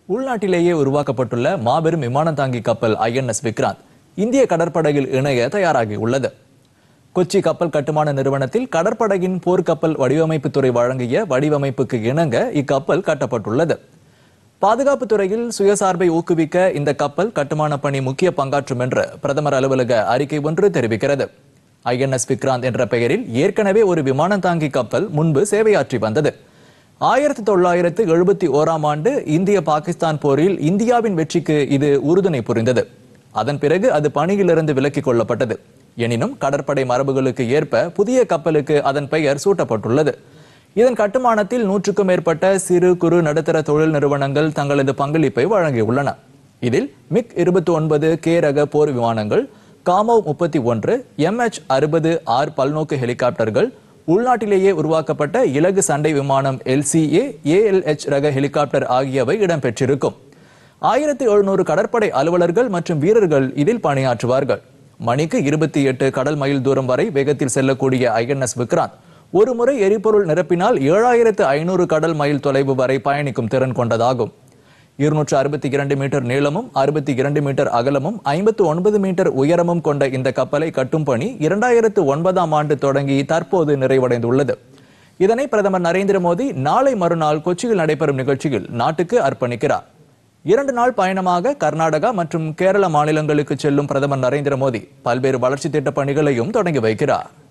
உள்நாட்டிலேயே உருவாக்கப்பட்டுள்ள மாபெரும் விமானம் தாங்கி கப்பல் ஐஎன்எஸ் விக்ராந்த் இந்திய கடற்படையில் இணைய தயாராகி உள்ளது கொச்சி கப்பல் கட்டுமான நிறுவனத்தில் கடற்படையின் போர்க்கப்பல் வடிவமைப்பு துறை வழங்கிய வடிவமைப்புக்கு இணங்க இக்கப்பல் கட்டப்பட்டுள்ளது பாதுகாப்பு துறையில் சுயசார்பை ஊக்குவிக்க இந்த கப்பல் கட்டுமான பணி முக்கிய பங்காற்றும் என்று பிரதமர் அலுவலக அறிக்கை ஒன்று தெரிவிக்கிறது ஐஎன்எஸ் விக்ராந்த் என்ற பெயரில் ஏற்கனவே ஒரு விமானம் தாங்கி கப்பல் முன்பு சேவையாற்றி வந்தது ஆயிரத்தி தொள்ளாயிரத்து எழுபத்தி ஓராம் ஆண்டு இந்திய பாகிஸ்தான் போரில் இந்தியாவின் வெற்றிக்கு இது உறுதுணை புரிந்தது அதன் பிறகு அது பணியிலிருந்து விலக்கிக் கொள்ளப்பட்டது எனினும் கடற்படை மரபுகளுக்கு ஏற்ப புதிய கப்பலுக்கு அதன் பெயர் சூட்டப்பட்டுள்ளது இதன் கட்டுமானத்தில் நூற்றுக்கும் மேற்பட்ட சிறு குறு நடுத்தர தொழில் நிறுவனங்கள் தங்களது பங்களிப்பை வழங்கியுள்ளன இதில் மிக் இருபத்தி ஒன்பது கே ரக போர் விமானங்கள் காமோ முப்பத்தி ஒன்று எம்ஹெச் அறுபது ஆர் பல்நோக்கு ஹெலிகாப்டர்கள் உள்நாட்டிலேயே உருவாக்கப்பட்ட இலகு சண்டை விமானம் எல்சிஏ ஏஎல்எச் ரக ஹெலிகாப்டர் ஆகியவை இடம்பெற்றிருக்கும் ஆயிரத்தி எழுநூறு கடற்படை அலுவலர்கள் மற்றும் வீரர்கள் இதில் பணியாற்றுவார்கள் மணிக்கு இருபத்தி எட்டு கடல் மைல் தூரம் வரை வேகத்தில் செல்லக்கூடிய ஐஎன்எஸ் விக்ராந்த் ஒரு முறை எரிபொருள் நிரப்பினால் ஏழாயிரத்து ஐநூறு கடல் மைல் தொலைவு வரை பயணிக்கும் திறன் கொண்டதாகும் இருநூற்று அறுபத்தி இரண்டு மீட்டர் நீளமும் அறுபத்தி இரண்டு மீட்டர் அகலமும் ஐம்பத்து ஒன்பது மீட்டர் உயரமும் கொண்ட இந்த கப்பலை கட்டும் பணி இரண்டாயிரத்து ஒன்பதாம் ஆண்டு தொடங்கி தற்போது நிறைவடைந்துள்ளது இதனை பிரதமர் நரேந்திர மோடி நாளை மறுநாள் கொச்சியில் நடைபெறும் நிகழ்ச்சியில் நாட்டுக்கு அர்ப்பணிக்கிறார் இரண்டு நாள் பயணமாக கர்நாடகா மற்றும் கேரள மாநிலங்களுக்கு செல்லும் பிரதமர் நரேந்திர மோடி பல்வேறு வளர்ச்சி திட்ட பணிகளையும் தொடங்கி வைக்கிறார்